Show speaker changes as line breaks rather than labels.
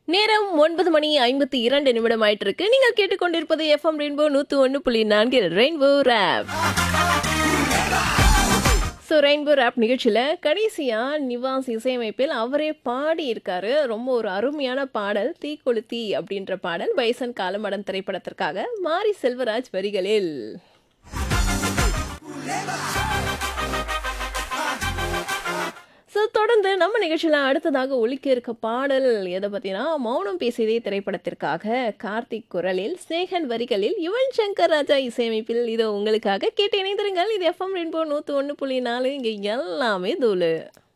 நேரம் ஒன்பது மணி ஐம்பத்தி இரண்டு நிமிடம் ஆயிட்டு இருக்கு நீங்கள் கேட்டுக்கொண்டிருப்பது எஃப்எம் ரெயின்போ நூத்து ஒன்று புள்ளி நான்கில் rainbow rap so rainbow rap நிகழ்ச்சியில் கடைசியாக நிவாஸ் இசையமைப்பில் அவரே பாடி இருக்காரு ரொம்ப ஒரு அருமையான பாடல் தீக்கொளுத்தி அப்படின்ற பாடல் பைசன் காலமடன் திரைப்படத்திற்காக மாரி செல்வராஜ் வரிகளில் ஸோ தொடர்ந்து நம்ம நிகழ்ச்சியில் அடுத்ததாக ஒலிக்க இருக்க பாடல் எதை பற்றினா மௌனம் பேசியதே திரைப்படத்திற்காக கார்த்திக் குரலில் ஸ்னேகன் வரிகளில் யுவன் சங்கர் ராஜா இசையமைப்பில் இது உங்களுக்காக கேட்டு இணைந்திருங்கள் இது எஃப்எம் ரெயின்போ நூற்றி ஒன்று புள்ளி நாலு இங்கே எல்லாமே தூளு